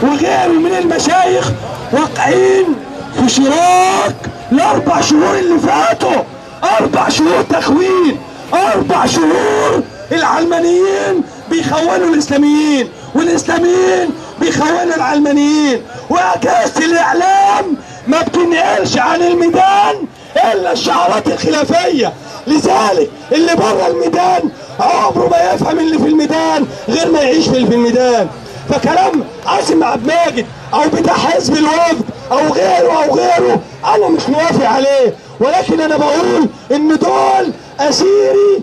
وغيره من المشايخ واقعين في شراك الاربع شهور اللي فاتوا اربع شهور تخوين اربع شهور العلمانيين بيخونوا الاسلاميين والاسلاميين بيخونوا العلمانيين واجهزه الاعلام ما بتنقلش عن الميدان الا الشعارات الخلافيه لذلك اللي بره الميدان عمره ما يفهم اللي في الميدان غير ما يعيش في اللي في الميدان فكلام عاصم عبد الماجد او بتاع حزب الوفد او غيره او غيره انا مش موافق عليه ولكن انا بقول ان دول اسيري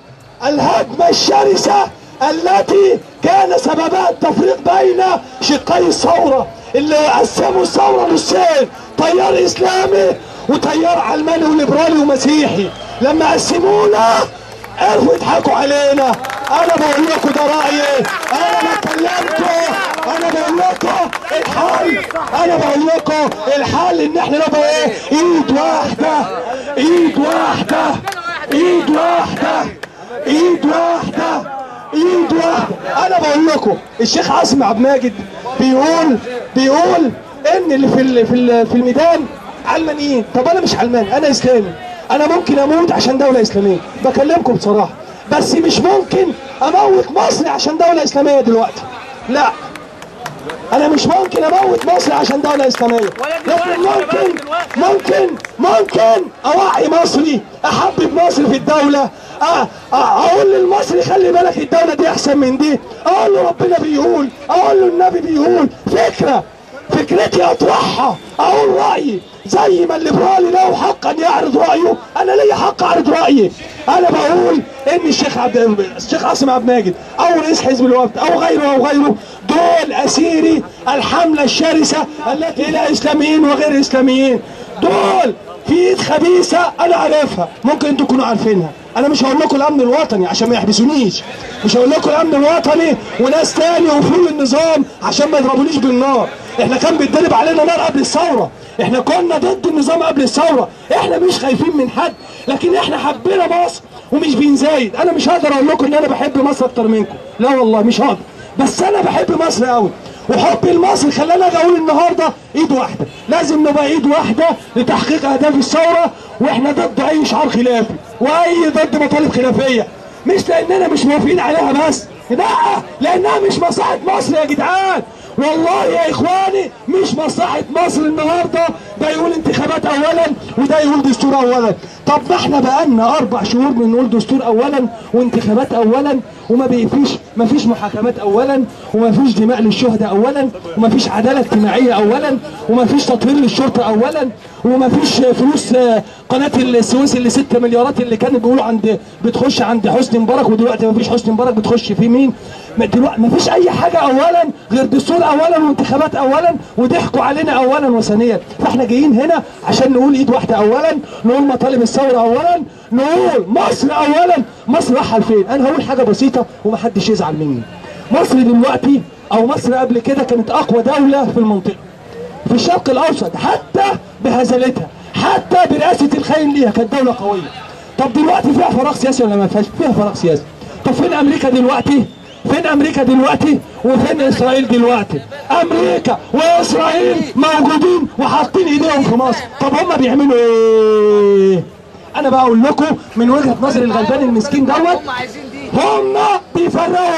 الهجمة الشرسة التي كان سببها التفريق بين شقي الثورة اللي قسموا الثورة نصين تيار إسلامي وتيار علماني وليبرالي ومسيحي لما قسمونا عرفوا يضحكوا علينا انا بقول لكم ده رايي انا ما اتكلمتوا انا بقول لكم الحل انا بقول لكم الحل ان احنا نبقى ايه ايد واحده ايد واحده ايد واحده ايد واحده ايد واحده انا بقول لكم الشيخ عاصم عبد الماجد بيقول بيقول ان اللي في ال- في ال- في الميدان علمانيين طب انا مش علماني انا اسلامي انا ممكن اموت عشان دوله اسلاميه بكلمكم بصراحه بس مش ممكن اموت مصر عشان دوله اسلاميه دلوقتي لا انا مش ممكن اموت مصر عشان دوله اسلاميه لكن ممكن ممكن ممكن اوعي مصري احبب مصر في الدوله أ- أ- اقول للمصري خلي بالك الدوله دي احسن من دي اقول له ربنا بيقول اقول له النبي بيقول فكره فكرتي اطرحها اقول رايي زي ما الليبرالي له حق ان يعرض رايه انا ليا حق اعرض رايي انا بقول ان الشيخ عبد الشيخ عاصم عبد الماجد او رئيس حزب الوفد او غيره او غيره دول اسيري الحمله الشرسه التي الى اسلاميين وغير اسلاميين دول في ايد خبيثه انا عارفها ممكن انتوا تكونوا عارفينها انا مش هقول لكم الامن الوطني عشان ما يحبسونيش مش هقول لكم الامن الوطني وناس تاني وفول النظام عشان ما يضربونيش بالنار احنا كان بيتضرب علينا نار قبل الثوره احنا كنا ضد النظام قبل الثوره احنا مش خايفين من حد لكن احنا حبينا مصر ومش بنزايد انا مش هقدر اقول لكم ان انا بحب مصر اكتر منكم لا والله مش هقدر بس انا بحب مصر قوي وحبي لمصر خلاني اجي اقول النهارده ايد واحده لازم نبقى ايد واحده لتحقيق اهداف الثوره واحنا ضد اي شعار خلافي واي ضد مطالب خلافيه مش لاننا مش موافقين عليها بس لا لانها مش مصلحه مصر يا جدعان والله يا اخواني مش مصلحه مصر النهارده ده يقول انتخابات اولا وده يقول دستور اولا طب ما احنا بقالنا اربع شهور بنقول دستور اولا وانتخابات اولا وما بيفيش ما فيش محاكمات اولا وما فيش دماء للشهداء اولا وما فيش عداله اجتماعيه اولا وما فيش تطوير للشرطه اولا وما فيش فلوس آه، قناه السويس اللي 6 مليارات اللي كانوا بيقولوا عند بتخش عند حسني مبارك ودلوقتي ما فيش حسني مبارك بتخش في مين ما دلوقتي ما فيش اي حاجه اولا غير دستور اولا وانتخابات اولا وضحكوا علينا اولا وثانيا فاحنا جايين هنا عشان نقول ايد واحده اولا نقول مطالب الثوره اولا نقول مصر اولا مصر رايحه لفين انا هقول حاجه بسيطه ومحدش يزعل مني مصر دلوقتي او مصر قبل كده كانت اقوى دوله في المنطقه في الشرق الاوسط حتى بهزلتها حتى برئاسه الخاين ليها كانت دوله قويه طب دلوقتي فيها فراغ سياسي ولا ما فيهاش فيها فراغ سياسي طب فين امريكا دلوقتي فين امريكا دلوقتي وفين اسرائيل دلوقتي امريكا واسرائيل موجودين وحاطين ايديهم في مصر طب هم بيعملوا ايه انا بقول لكم من وجهه نظر الغلبان المسكين دوت هم عايزين دي هم بيفرقوا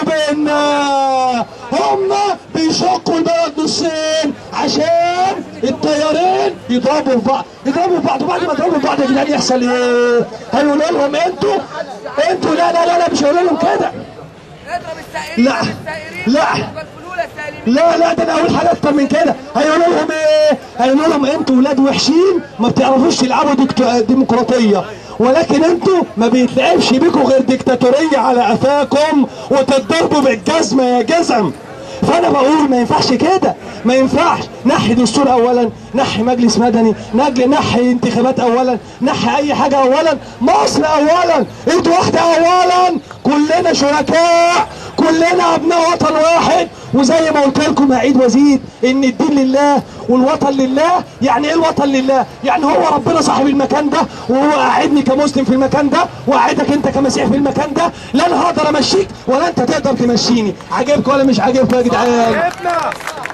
بيننا هم بيشقوا البلد نصين عشان الطيارين يضربوا في بعض يضربوا في بعض وبعد ما يضربوا في بعض يا جدعان يحصل ايه؟ هيقولوا لهم انتوا انتوا لا لا لا لا مش هيقولوا لهم كده اضرب السائرين لا. السائرين لا. والفلول السالمين لا لا ده انا اقول حاجه اكتر من كده هيقولوا لهم ايه؟ هيقولوا لهم انتوا ولاد وحشين ما بتعرفوش تلعبوا ديكتو- ديمقراطيه ولكن انتوا ما بيتلعبش بيكم غير ديكتاتوريه على قفاكم وتتضربوا بالجزمه يا جزم فانا بقول ما ينفعش كده ما ينفعش نحي دستور اولا نحي مجلس مدني نجل نحي انتخابات اولا نحي اي حاجه اولا مصر اولا ايد واحده اولا كلنا شركاء كلنا ابناء وطن واحد وزي ما قلت لكم هعيد وازيد ان الدين لله والوطن لله يعني ايه الوطن لله يعني هو ربنا صاحب المكان ده وهو قاعدني كمسلم في المكان ده وقاعدك انت كمسيح في المكان ده لا انا هقدر امشيك ولا انت تقدر تمشيني عاجبكم ولا مش عاجبكم يا جدعان دي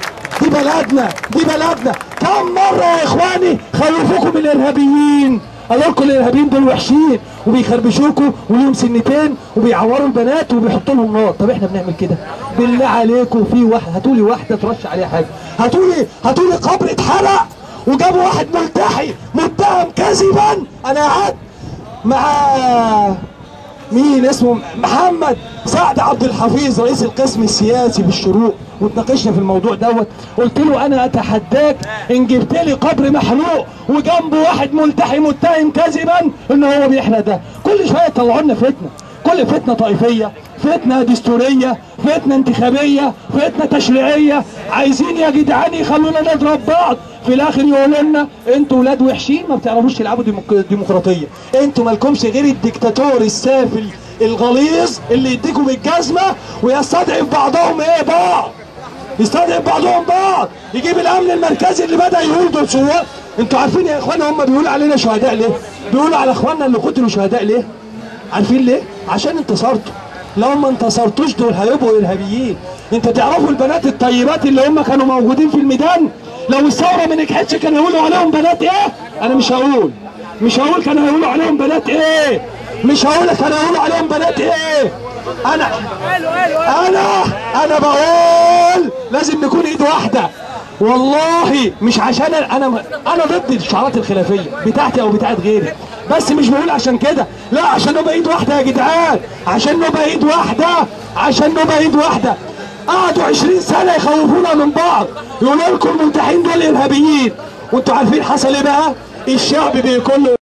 بلدنا دي بلدنا كم مرة يا اخواني خوفوكم من الارهابيين قالوا لكم الارهابيين دول وحشين وبيخربشوكوا وليهم سنتين وبيعوروا البنات وبيحطوا لهم نار طب احنا بنعمل كده بالله عليكم في واحد هاتوا لي واحده ترش عليها حاجه هاتوا لي هاتوا لي قبر اتحرق وجابوا واحد ملتحي متهم كذبا انا قعدت مع مين اسمه محمد سعد عبد الحفيظ رئيس القسم السياسي بالشروق واتناقشنا في الموضوع دوت قلت له انا اتحداك ان جبت لي قبر محروق وجنبه واحد ملتحي متهم كذبا ان هو بيحرق ده كل شويه يطلعوا لنا فتنه كل فتنه طائفيه فتنه دستوريه فتنه انتخابيه فتنه تشريعيه عايزين يا جدعان يخلونا نضرب بعض في الاخر يقولوا لنا انتوا ولاد وحشين ما بتعرفوش تلعبوا ديمق- ديمقراطيه انتوا مالكمش غير الدكتاتور السافل الغليظ اللي يديكم الجزمه ويستضعف بعضهم ايه بعض يستضعف بعضهم بعض يجيب الامن المركزي اللي بدا يقول دول ثوار انتوا عارفين يا اخوانا هم بيقولوا علينا شهداء ليه؟ بيقولوا على اخواننا اللي قتلوا شهداء ليه؟ عارفين ليه؟ عشان انتصرتوا لو ما انتصرتوش دول هيبقوا ارهابيين انت تعرفوا البنات الطيبات اللي هم كانوا موجودين في الميدان لو الثوره ما نجحتش كانوا يقولوا عليهم بنات ايه؟ انا مش هقول مش هقول كانوا هيقولوا عليهم بنات ايه؟ مش هقول كانوا هيقولوا عليهم بنات ايه؟ انا قالوا قالوا قالوا انا انا بقول لازم نكون ايد واحده والله مش عشان انا انا ضد الشعارات الخلافيه بتاعتي او بتاعت غيري بس مش بقول عشان كده لا عشان نبقى ايد واحده يا جدعان عشان نبقى ايد واحده عشان نبقى ايد واحده قعدوا 20 سنه يخوفونا من بعض يقولوا لكم الملتحين دول ارهابيين وانتوا عارفين حصل ايه بقى الشعب بكل